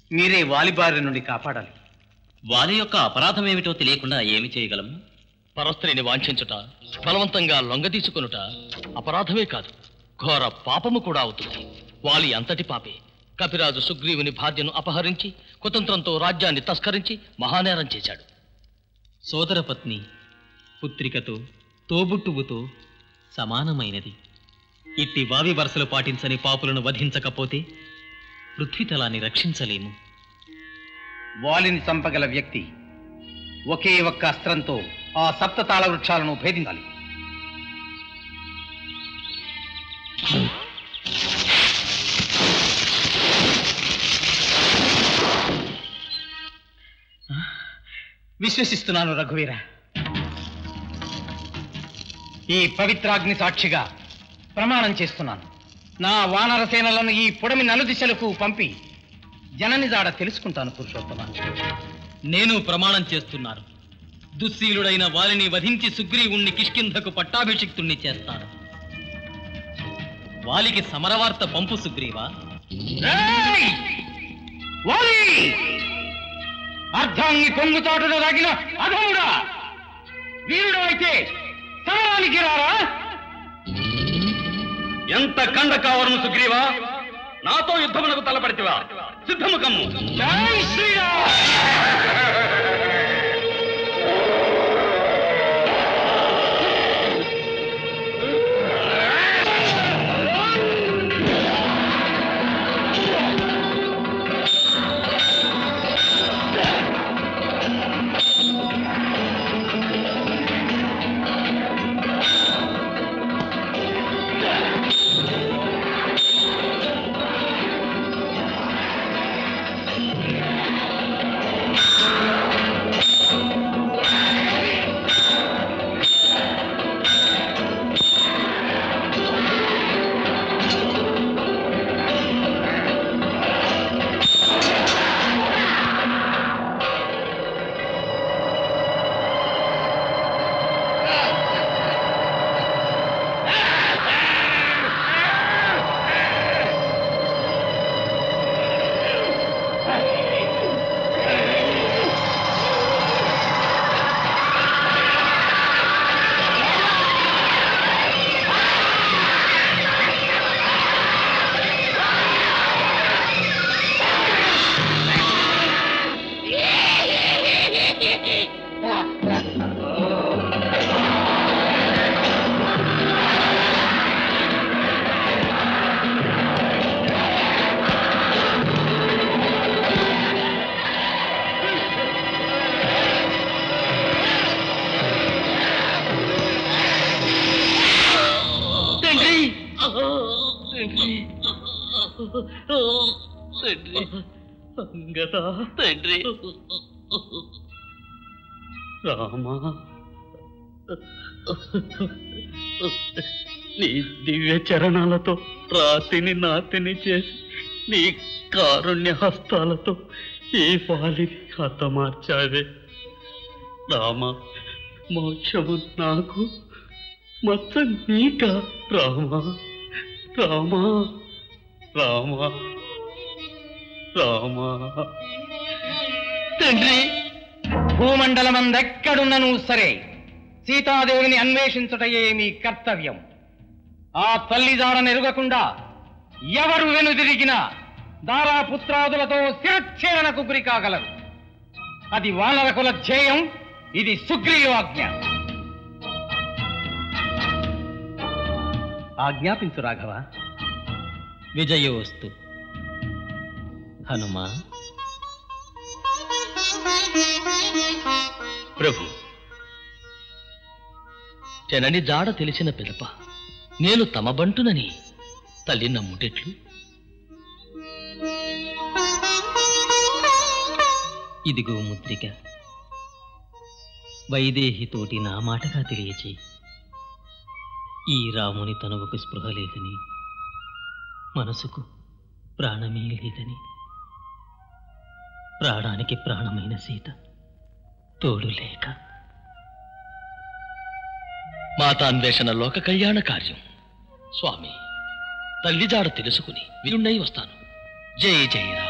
మీరే వాలిబారి నుండి కాపాడాలి వాలి యొక్క అపరాధం ఏమిటో తెలియకుండా ఏమి చేయగలము పరస్త్రీని వాంఛించుట బలవంతంగా లొంగదీసుకొనుట అపరాధమే కాదు ఘోర పాపము కూడా అవుతుంది వాలి అంతటి పాపే కపిరాజు సుగ్రీవుని భార్యను అపహరించి కుతంత్రంతో రాజ్యాన్ని తస్కరించి మహానేరం చేశాడు సోదరపత్ని పుత్రికతో తోబుట్టువుతో సమానమైనది ఇట్టి వావి వరుసలు పాటించని పాపులను వధించకపోతే పృథ్వీతలాన్ని రక్షించలేము వాలిని చంపగల వ్యక్తి ఒకే ఒక్క అస్త్రంతో ఆ సప్తతాళ వృక్షాలను భేదించాలి విశ్వసిస్తున్నాను రఘువీర ఈ పవిత్రాగ్ని సాక్షిగా ప్రమాణం చేస్తున్నాను నా వానర సేనలను ఈ పొడమి నలుదిశలకు పంపి జనని జాడ తెలుసుకుంటాను పురుషోత్తమ నేను ప్రమాణం చేస్తున్నాను దుశ్శీలుడైన వారిని వధించి సుగ్రీవుణ్ణి కిష్కింధకు పట్టాభిషిక్తుణ్ణి చేస్తాను వాలికి సమరవార్త పంపు సుగ్రీవా ఏయ్! వాలి! అర్ధాంగి కొంగుచాటున దాగిన అధముడా వీరుడు అయితే సమరానికి రారా ఎంత కండ కావరము సుగ్రీవా నాతో యుద్ధమునకు తలపడితివా సిద్ధము కమ్ము జై శ్రీరామ్ తండ్రి రామా నీ దివ్య చరణాలతో రాతిని నాతిని చేసి నీ కారుణ్య హస్తాలతో ఈ పాలిని హతమార్చావే రామ మోక్షము నాకు మచ్చ నీక రామా రామా రామా రామా తండ్రి భూమండలమందెక్కడున్నను సరే సీతాదేవిని అన్వేషించుటయే మీ కర్తవ్యం ఆ తల్లి జాడను ఎరుగకుండా ఎవరు వెనుదిరిగినా దారాపుత్రాదులతో శిరచ్ఛేదనకు గురి కాగలరు అది వానరకుల ధ్యేయం ఇది సుగ్రీవాజ్ఞ ఆజ్ఞాపించు రాఘవ విజయోస్తు హనుమా ప్రభు జనని జాడ తెలిసిన పిదప నేను తమ బంటునని తల్లి నమ్ముటెట్లు ఇదిగో ముద్రిక వైదేహితోటి నా మాటగా తెలియచేయి ఈ రాముని తనువుకు స్పృహ లేదని మనసుకు ప్రాణమే లేదని ప్రాణానికి ప్రాణమైన సీత తోడు లేక మాతాన్వేషణ లోక కళ్యాణ కార్యం స్వామి తల్లి జాడ తెలుసుకుని విరుణ్ణై వస్తాను జై జై రామ్